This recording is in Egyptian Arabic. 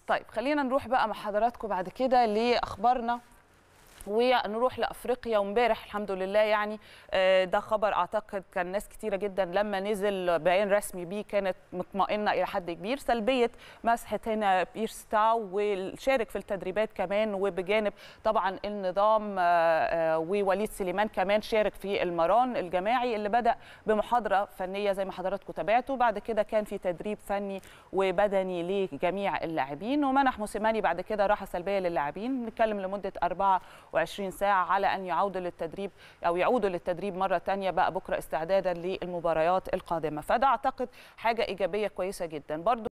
طيب خلينا نروح بقى مع حضراتكم بعد كده لاخبارنا ونروح لافريقيا وامبارح الحمد لله يعني آه، ده خبر اعتقد كان ناس كتيره جدا لما نزل بيان رسمي بيه كانت مطمئنه الى حد كبير سلبيه مسحه هنا بيرس تاو وشارك في التدريبات كمان وبجانب طبعا النظام آه، آه، ووليد سليمان كمان شارك في المران الجماعي اللي بدا بمحاضره فنيه زي ما حضراتكم تابعتوا بعد كده كان في تدريب فني وبدني لجميع اللاعبين ومنح موسيماني بعد كده راحه سلبيه للاعبين نتكلم لمده 24 ساعه على ان يعودوا للتدريب او يعودوا للتدريب مره ثانيه بقى بكره استعدادا للمباريات القادمه فده اعتقد حاجه ايجابيه كويسه جدا برضو